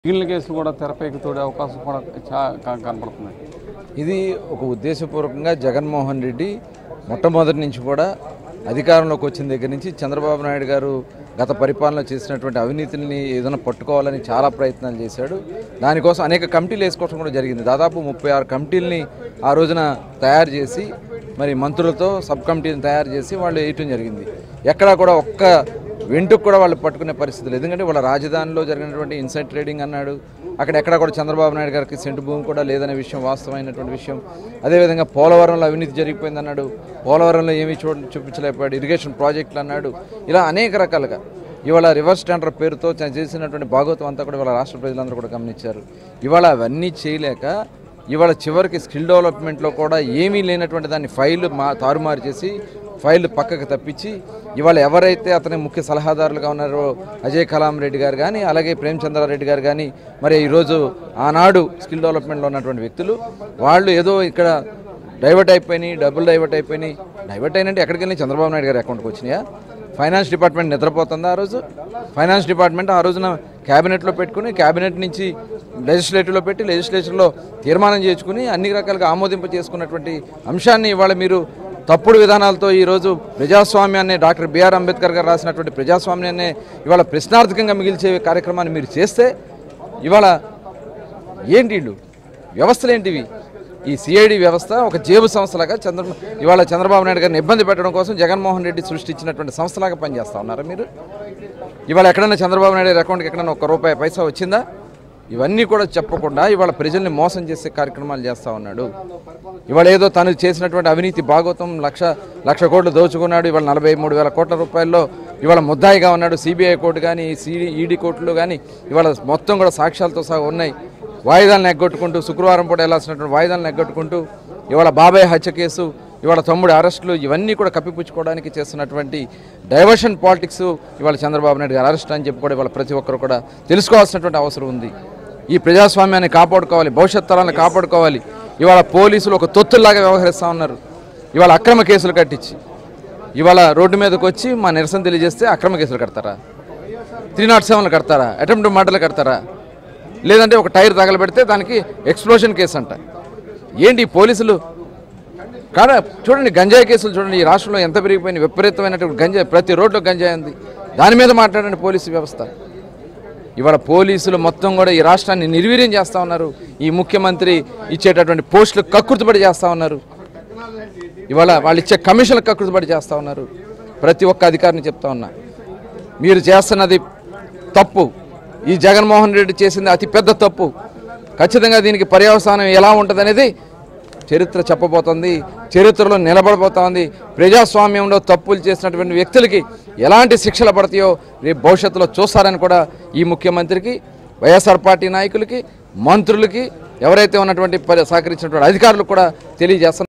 మిగిలిన కేసులు కూడా తెరపైకి తోడే అవకాశం కూడా చా- క- కనపడుతుంది ఇది ఒక ఉద్దేశపూర్వకంగా జగన్మోహన్ రెడ్డి మొట్టమొదటి నుంచి కూడా అధికారంలోకి వచ్చిన దగ్గర నుంచి చంద్రబాబు నాయుడు గారు గత పరిపాలన చేసినటువంటి అవినీతిని ఏదైనా పట్టుకోవాలని చాలా ప్రయత్నాలు చేశాడు దానికోసం అనేక కమిటీలు వేసుకోవడం కూడా జరిగింది దాదాపు ముప్పై ఆరు కమిటీలని ఆ రోజున తయారు చేసి మరి మంత్రులతో సబ్ కమిటీని తయారు చేసి వాళ్ళు వేయటం జరిగింది ఎక్కడా కూడా ఒక్క వెంటుకు కూడా వాళ్ళు పట్టుకునే పరిస్థితి లేదు ఎందుకంటే వాళ్ళ రాజధానిలో జరిగినటువంటి ఇన్సైడ్ ట్రేడింగ్ అన్నాడు అక్కడ ఎక్కడ కూడా చంద్రబాబు నాయుడు గారికి సెంటు భూమి కూడా లేదనే విషయం వాస్తవమైనటువంటి విషయం అదేవిధంగా పోలవరంలో అవినీతి జరిగిపోయింది అన్నాడు పోలవరంలో ఏమీ చూ చూపించలేకపోయాడు ఇరిగేషన్ ప్రాజెక్టులు అన్నాడు ఇలా అనేక రకాలుగా ఇవాళ రివర్స్ టెండర్ పేరుతో చ- చేసినటువంటి భాగవతం అంతా కూడా ఇవాళ రాష్ట్ర ప్రజలందరూ కూడా గమనించారు ఇవాళ అవన్నీ చేయలేక ఇవాళ చివరికి స్కిల్ డెవలప్మెంట్లో కూడా ఏమీ లేనటువంటి దాన్ని ఫైల్ మా తారుమారు చేసి ఫైల్ పక్కకు తప్పించి ఇవాళ ఎవరైతే అతని ముఖ్య సలహాదారులుగా ఉన్నారో అజయ్ కలాం రెడ్డి గారు కానీ అలాగే ప్రేమచంద్రారెడ్డి గారు కానీ మరి ఈరోజు ఆనాడు స్కిల్ డెవలప్మెంట్లో ఉన్నటువంటి వ్యక్తులు వాళ్ళు ఏదో ఇక్కడ డైవర్ట్ అయిపోయినాయి డబ్బులు డైవర్ట్ అయిపోయినాయి డైవర్ట్ అయినంటే ఎక్కడికి వెళ్ళి చంద్రబాబు నాయుడు గారు అకౌంట్కి వచ్చినాయా ఫైనాన్స్ డిపార్ట్మెంట్ నిద్రపోతుందా ఆ రోజు ఫైనాన్స్ డిపార్ట్మెంట్ ఆ రోజున క్యాబినెట్లో పెట్టుకుని క్యాబినెట్ నుంచి లెజిస్లేటివ్లో పెట్టి లెజిస్లేచర్లో తీర్మానం చేసుకుని అన్ని రకాలుగా ఆమోదింప చేసుకున్నటువంటి అంశాన్ని ఇవాళ మీరు తప్పుడు విధానాలతో ఈరోజు ప్రజాస్వామ్యాన్ని డాక్టర్ బిఆర్ అంబేద్కర్ గారు రాసినటువంటి ప్రజాస్వామ్యాన్ని ఇవాళ ప్రశ్నార్థకంగా మిగిల్చే కార్యక్రమాన్ని మీరు చేస్తే ఇవాళ ఏంటి వీళ్ళు వ్యవస్థలు ఏంటివి ఈ సిఐడి వ్యవస్థ ఒక జేబు సంస్థలాగా చంద్ర ఇవాళ చంద్రబాబు నాయుడు గారిని ఇబ్బంది పెట్టడం కోసం జగన్మోహన్ రెడ్డి సృష్టించినటువంటి సంస్థలాగా పనిచేస్తా ఉన్నారా మీరు ఇవాళ ఎక్కడైనా చంద్రబాబు నాయుడు గారి అకౌంట్కి ఎక్కడైనా ఒక్క రూపాయి పైసా వచ్చిందా ఇవన్నీ కూడా చెప్పకుండా ఇవాళ ప్రజల్ని మోసం చేసే కార్యక్రమాలు చేస్తూ ఉన్నాడు ఇవాళ ఏదో తను చేసినటువంటి అవినీతి భాగవతం లక్ష లక్ష కోట్లు దోచుకున్నాడు ఇవాళ నలభై మూడు వేల కోట్ల రూపాయల్లో ఇవాళ ముద్దాయిగా ఉన్నాడు సిబిఐ కోర్టు కానీ సిడి ఈడీ కోర్టులు కానీ ఇవాళ మొత్తం కూడా సాక్ష్యాలతో సహా ఉన్నాయి వాయిదాలను ఎగ్గొట్టుకుంటూ శుక్రవారం పూట వెళ్ళాల్సినటువంటి వాయిదాలను ఎగ్గొట్టుకుంటూ ఇవాళ బాబాయ్ హత్య కేసు ఇవాళ తమ్ముడు అరెస్టులు ఇవన్నీ కూడా కప్పిపుచ్చుకోవడానికి చేస్తున్నటువంటి డైవర్షన్ పాలిటిక్స్ ఇవాళ చంద్రబాబు నాయుడు గారు అరెస్ట్ అని చెప్పి కూడా ఇవాళ ప్రతి ఒక్కరు కూడా తెలుసుకోవాల్సినటువంటి అవసరం ఉంది ఈ ప్రజాస్వామ్యాన్ని కాపాడుకోవాలి భవిష్యత్ తరాలను కాపాడుకోవాలి ఇవాళ పోలీసులు ఒక తొత్తుల్లాగా వ్యవహరిస్తూ ఉన్నారు ఇవాళ అక్రమ కేసులు కట్టించి ఇవాళ రోడ్డు మీదకి వచ్చి మా నిరసన తెలియజేస్తే అక్రమ కేసులు కడతారా త్రీ నాట్ సెవెన్లు కడతారా అటెంప్ట్ మర్డర్లు కడతారా లేదంటే ఒక టైర్ తగలబెడితే దానికి ఎక్స్ప్లోషన్ కేసు అంట ఏంటి ఈ పోలీసులు కాడ చూడండి గంజాయి కేసులు చూడండి ఈ రాష్ట్రంలో ఎంత పెరిగిపోయినాయి విపరీతమైనటువంటి గంజాయి ప్రతి రోడ్లో గంజాయి ఉంది దాని మీద మాట్లాడండి పోలీసు వ్యవస్థ ఇవాళ పోలీసులు మొత్తం కూడా ఈ రాష్ట్రాన్ని నిర్వీర్యం చేస్తూ ఉన్నారు ఈ ముఖ్యమంత్రి ఇచ్చేటటువంటి పోస్టులు కక్కుర్తిపడి చేస్తూ ఉన్నారు ఇవాళ వాళ్ళు ఇచ్చే కమిషన్లు కక్కుర్తిపడి చేస్తూ ఉన్నారు ప్రతి ఒక్క అధికారిని చెప్తా ఉన్నా మీరు చేస్తున్నది తప్పు ఈ జగన్మోహన్ రెడ్డి చేసింది అతి పెద్ద తప్పు ఖచ్చితంగా దీనికి పర్యవసానం ఎలా ఉంటుందనేది చరిత్ర చెప్పబోతోంది చరిత్రలో నిలబడబోతోంది ప్రజాస్వామ్యంలో తప్పులు చేసినటువంటి వ్యక్తులకి ఎలాంటి శిక్షలు పడతాయో రేపు భవిష్యత్తులో చూస్తారని కూడా ఈ ముఖ్యమంత్రికి వైఎస్ఆర్ పార్టీ నాయకులకి మంత్రులకి ఎవరైతే ఉన్నటువంటి పరి- సహకరించినటువంటి అధికారులకు కూడా తెలియజేస్తున్నారు